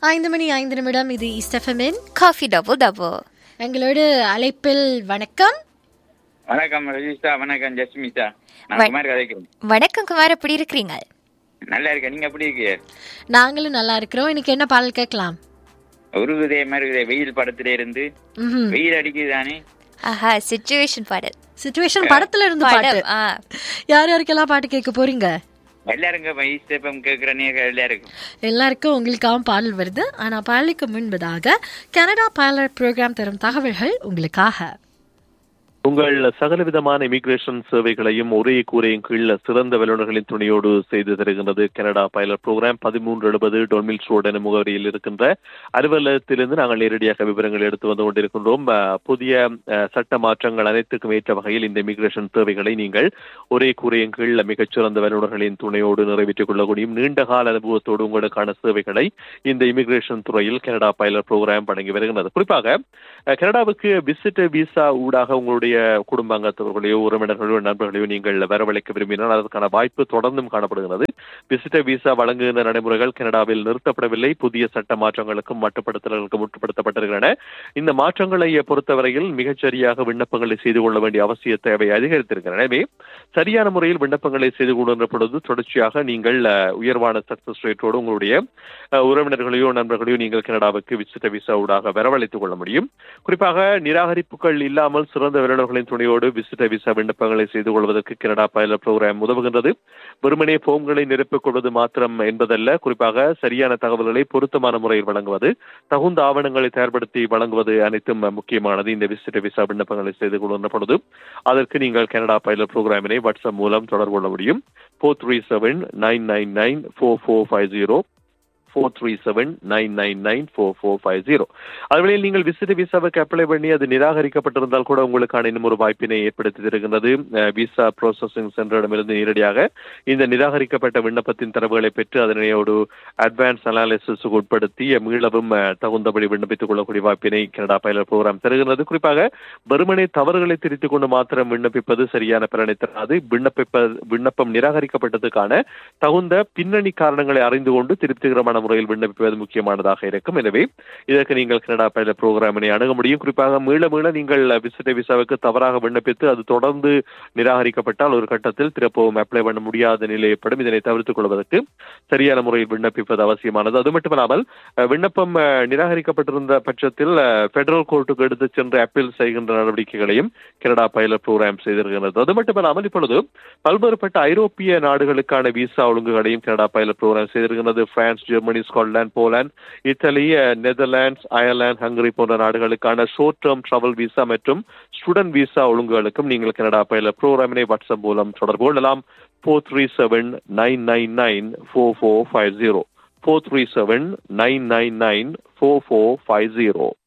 ஐந்து மணி ஐந்து நிமிடம் இது இஸ்டஃபமின் காஃபி டபுள் டபுள் எங்களோடு அழைப்பில் வணக்கம் வணக்கம் ரஜிஸ்டா வணக்கம் ஜஸ்மிதா நான் வண- குமார் கதைக்கிறேன் வணக்கம் குமார் எப்படி இருக்கிறீங்க நல்லா இருக்கேன் நீங்க எப்படி இருக்கீங்க நாங்களும் நல்லா இருக்கிறோம் இன்னைக்கு என்ன பாடல் கேட்கலாம் உருகுதே மருகுதே வெயில் படத்துல இருந்து ம்ஹும். வெயில் அடிக்குதானே ஆஹா சிச்சுவேஷன் பாடல் சிச்சுவேஷன் படத்துல இருந்து பாட்டு படம், ஆ. யார் யாருக்கெல்லாம் பாட்டு கேட்க போறீங்க எல்லாருங்க ஈஸ்டப்பம் கேட்கிறனே எல்லாருக்கும் எல்லாருக்கும் உங்களுக்காகவும் பாடல் வருது ஆனா பாடலுக்கு முன்பதாக கனடா பைலட் ப்ரோக்ராம் தரும் தகவல்கள் உங்களுக்காக உங்கள் சகலவிதமான இமிகிரேஷன் சேவைகளையும் ஒரே கூரையின் கீழ் சிறந்த வல்லுநர்களின் துணையோடு செய்து தருகின்றது கனடா பைலட் ப்ரோக்ராம் பதிமூன்று எழுபது டொன்மில் ரோட் என முகவரியில் இருக்கின்ற அலுவலகத்திலிருந்து நாங்கள் நேரடியாக விவரங்கள் எடுத்து வந்து கொண்டிருக்கின்றோம் அஹ், புதிய அஹ், சட்ட மாற்றங்கள் அனைத்துக்கும் ஏற்ற வகையில் இந்த இமிகிரேஷன் சேவைகளை நீங்கள் ஒரே கூரையின் கீழ் மிகச்சிறந்த வல்லுநர்களின் துணையோடு நிறைவேற்றிக் கொள்ள முடியும் நீண்ட கால அனுபவத்தோடு உங்களுக்கான சேவைகளை இந்த இமிகிரேஷன் துறையில் கனடா பைலட் ப்ரோக்ராம் வழங்கி வருகின்றது குறிப்பாக அஹ், கனடாவுக்கு விசிட் விசா ஊடாக உங்களுடைய குடும்ப அங்கத்தவர்களையோ உறவினர்களையோ நண்பர்களையோ நீங்கள் வரவழைக்க விரும்பினால் அதற்கான வாய்ப்பு தொடர்ந்தும் காணப்படுகிறது விசிட்டர் விசா வழங்குகின்ற நடைமுறைகள் கனடாவில் நிறுத்தப்படவில்லை புதிய சட்ட மாற்றங்களுக்கும் மட்டுப்படுத்தல்களுக்கும் உட்படுத்தப்பட்டிருக்கின்றன இந்த மாற்றங்களை பொறுத்தவரையில் மிகச்சரியாக விண்ணப்பங்களை செய்து கொள்ள வேண்டிய அவசிய தேவை அதிகரித்திருக்கின்றன எனவே சரியான முறையில் விண்ணப்பங்களை செய்து கொள்கின்ற பொழுது தொடர்ச்சியாக நீங்கள் அஹ், உயர்வான சக்சஸ் ரேட்டோடு உங்களுடைய அஹ், உறவினர்களையோ நண்பர்களையோ நீங்கள் கனடாவுக்கு விசிட்ட விசா ஊடாக வரவழைத்துக் கொள்ள முடியும் குறிப்பாக நிராகரிப்புகள் இல்லாமல் சிறந்த வல்லுநர்களின் துணையோடு விசிட்ட விசா விண்ணப்பங்களை செய்து கொள்வதற்கு கனடா பைலட் ப்ரோக்ராம் உதவுகின்றது வெறுமனே போம்களை நிரப்பிக் கொள்வது மாத்திரம் என்பதல்ல குறிப்பாக சரியான தகவல்களை பொருத்தமான முறையில் வழங்குவது தகுந்த ஆவணங்களை தயார்படுத்தி வழங்குவது அனைத்தும் முக்கியமானது இந்த விசிட்ட விசா விண்ணப்பங்களை செய்து கொள்கின்ற பொழுது அதற்கு நீங்கள் கனடா பைலட் ப்ரோக்ராமினை வாட்ஸ்அப் மூலம் தொடர்பு கொள்ள முடியும் four three seven nine nine nine four four five zero four three seven nine nine nine four four five zero அதுவேளை நீங்கள் விசிட் விசாவுக்கு அப்ளை பண்ணி அது நிராகரிக்கப்பட்டிருந்தால் கூட உங்களுக்கான இன்னும் ஒரு வாய்ப்பினை ஏற்படுத்தி தருகின்றது விசா ப்ராசஸிங் சென்டரிடமிருந்து நேரடியாக இந்த நிராகரிக்கப்பட்ட விண்ணப்பத்தின் தரவுகளை பெற்று அதனையோடு அட்வான்ஸ் அனாலிசிஸுக்கு உட்படுத்தி மீளவும் அஹ், தகுந்தபடி விண்ணப்பித்துக் கொள்ளக்கூடிய வாய்ப்பினை கனடா பைலட் ப்ரோக்ராம் தருகிறது குறிப்பாக வெறுமனே தவறுகளை திருத்திக் கொண்டு மாத்திரம் விண்ணப்பிப்பது சரியான பலனை தராது விண்ணப்பிப்ப விண்ணப்பம் நிராகரிக்கப்பட்டதுக்கான தகுந்த பின்னணி காரணங்களை அறிந்து கொண்டு திருப்திகரமான முறையில் விண்ணப்பிப்பது முக்கியமானதாக இருக்கும் எனவே இதற்கு நீங்கள் கனடா பைலட் ப்ரோக்ராமினை அணுக முடியும் குறிப்பாக மீள மீள நீங்கள் விசிட்ட விசாவுக்கு தவறாக விண்ணப்பித்து அது தொடர்ந்து நிராகரிக்கப்பட்டால் ஒரு கட்டத்தில் திருப்பவும் அப்ளை பண்ண முடியாத நிலை ஏற்படும் இதனை தவிர்த்துக் கொள்வதற்கு சரியான முறையில் விண்ணப்பிப்பது அவசியமானது அது மட்டுமல்லாமல் அஹ், விண்ணப்பம் அஹ், நிராகரிக்கப்பட்டிருந்த பட்சத்தில் பெடரல் கோர்ட்டுக்கு எடுத்து சென்று அப்பீல் செய்கின்ற நடவடிக்கைகளையும் கனடா பைலட் ப்ரோக்ராம் செய்திருக்கிறது அது மட்டுமல்லாமல் இப்பொழுது பல்வேறுபட்ட ஐரோப்பிய நாடுகளுக்கான விசா ஒழுங்குகளையும் கனடா பைலட் ப்ரோக்ராம் செய்திருக்கிறது France Germany Scotland Poland Italy அஹ், நெதர்லாண்ட்ஸ் அயர்லாந்து ஹங்கரி போன்ற நாடுகளுக்கான ஷோர்ட் டேர்ம் டிராவல் விசா மற்றும் ஸ்டூடெண்ட் விசா ஒழுங்குகளுக்கும் நீங்கள் கனடா பைலட் ப்ரோக்ராமினை வாட்ஸ்அப் மூலம் தொடர்பு கொள்ளலாம் four three seven nine nine nine four four five zero four three seven nine nine nine four four five zero